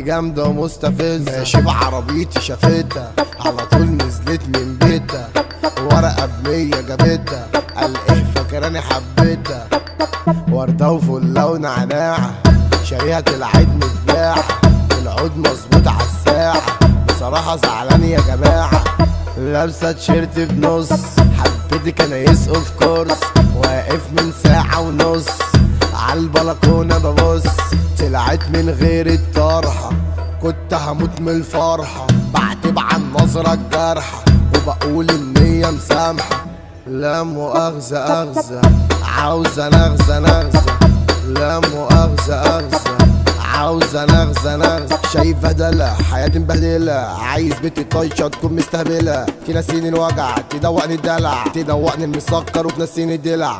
جامدة ومستفزة ماشي بعربيتي شافتها على طول نزلت من بيتها ورقة بمية جابتها قال ايه فاكراني حبيتها وردة وفلة ونعناع شريهة العيد متباعة العود مظبوط عالساعة بصراحة زعلان يا جماعة لابسة تيشيرت بنص حبيتك انا يس اوف كورس واقف من ساعة ونص عالبلكونة ببص طلعت من غير الطرحة كنت هموت من الفرحة بعتب عن نظرة الجارحة وبقول ان هي مسامحة لا مؤاخذة أخذة عاوزة نغزة نغزة لا مؤاخذة أخذة عاوزة نغزة نغزة شايفة دلع حياتي مبهدلة عايز بنتي طايشة تكون مستهبلة تنسيني الوجع تدوقني الدلع تدوقني المسكر وتنسيني الدلع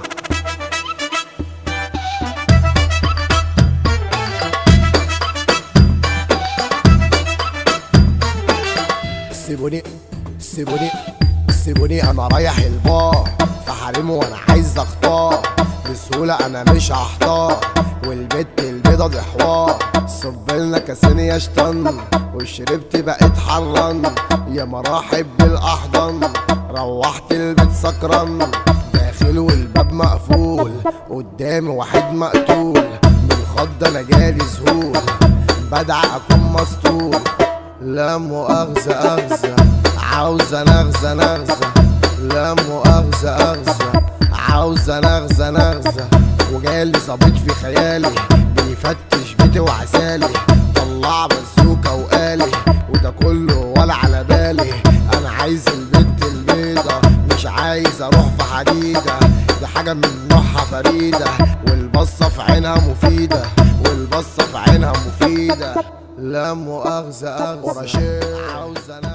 سيبوني سيبوني سيبوني انا رايح البار في حريم وانا عايز اختار بسهولة انا مش هحتار والبت البيضة دي حوار صبلنا كاسين يا شطن وشربت بقيت حران يا مراحب بالاحضان روحت البيت سكران داخل والباب مقفول قدامي واحد مقتول من الخض انا جالي ذهول بدعى اكون مسطول لا مؤاخذة أخذة عاوزة نغزة نغزة لا مؤاخذة أخذة عاوزة نغزة نغزة وجالي ظابط في خيالي بيفتش بيتي وعسالي طلع بزوكة وقالي وده كله ولا على بالي أنا عايز البنت البيضة مش عايز أروح في حديدة دي حاجة من نوعها فريدة والبصة في عينها مفيدة والبصة في عينها مفيدة لا مؤاخذة أخذة ورا شيء عاوزة